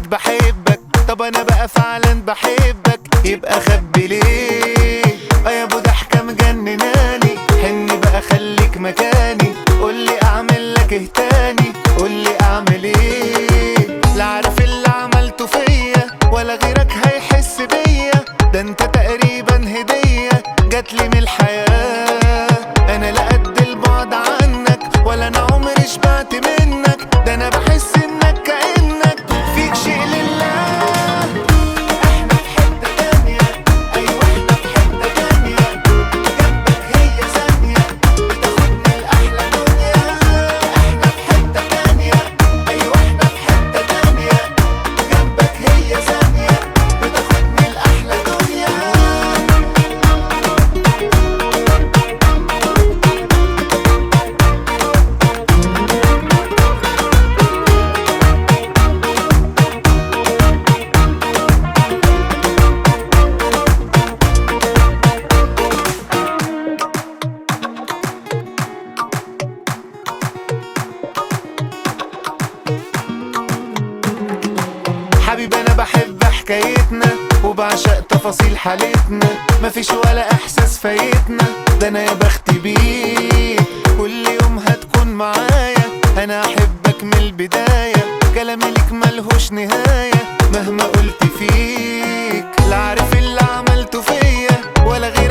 بحبك طب انا بقى فعلا بحبك يبقى خبي ليه اه يا ابو ضحكه مجنناني حني بقى خليك مكاني قولي اعمل لك ايه تاني قولي اعمل ايه لا عارف اللي عملته فيا ولا غيرك هيحس بيا ده انت تقريبا هديه جاتلي من الحياه انا لا قد البعد عنك ولا انا عمري شبعت منك ده انا بحس انك كانك فيك شيء لله احنا في حته تانيه ايوه احنا في حته تانيه جنبك هي ثانيه بتاخدني لاحلى دنيا احنا في حته تانيه ايوه احنا في حته تانيه جنبك هي ثانيه بتاخدني لاحلى دنيا حبيبي انا بحب حكايتنا وبعشق تفاصيل حالتنا مفيش ولا احساس فايتنا ده انا يا بختي بيك كل يوم هتكون معايا انا احبك من البداية كلامي ليك ملهوش نهاية مهما قلت فيك لا عارف اللي عملته فيا ولا غير